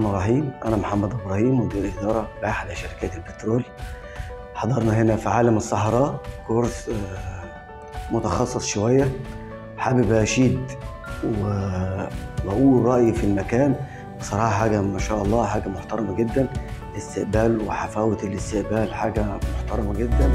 الرحمن الرحيم أنا محمد إبراهيم مدير إدارة بأحد شركات البترول حضرنا هنا في عالم الصحراء كورس آه، متخصص شوية حابب أشيد و- وأقول رأيي في المكان بصراحة حاجة ما شاء الله حاجة محترمة جدا استقبال وحفاوة الاستقبال حاجة محترمة جدا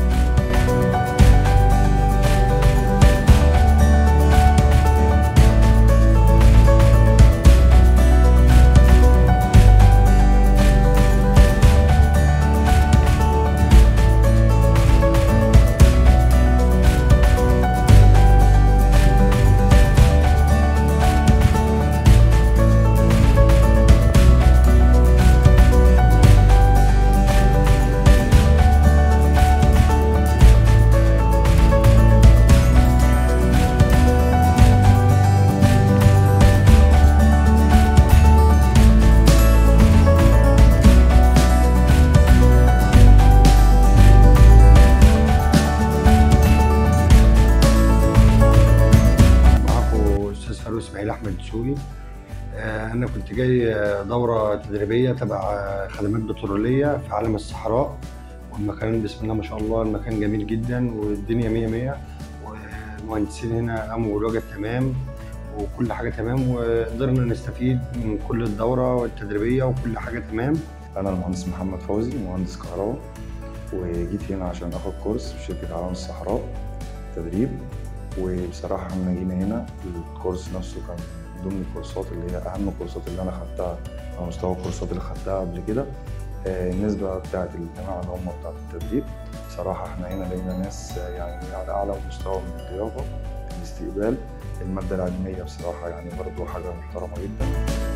معاكم استاذ فاروق اسماعيل احمد دسوقي آه، انا كنت جاي آه، دوره تدريبيه تبع آه، خدمات بتروليه في عالم الصحراء والمكان بسم الله ما شاء الله المكان جميل جدا والدنيا مية مية والمهندسين هنا قاموا بالواجب تمام وكل حاجه تمام وقدرنا نستفيد من كل الدوره والتدريبيه وكل حاجه تمام أنا المهندس محمد فوزي مهندس كهرباء وجيت هنا عشان آخد كورس في شركة عالم الصحراء تدريب وبصراحة لما جينا هنا الكورس نفسه كان من ضمن الكورسات اللي هي أهم الكورسات اللي أنا خدتها على مستوى الكورسات اللي خدتها قبل كده آه، النسبة بتاعت الجماعة اللي هم بتاعت التدريب بصراحة احنا هنا لقينا ناس آه، يعني على أعلى مستوى من الضيافة الاستقبال المادة العلمية بصراحة يعني برضو حاجة محترمة جدا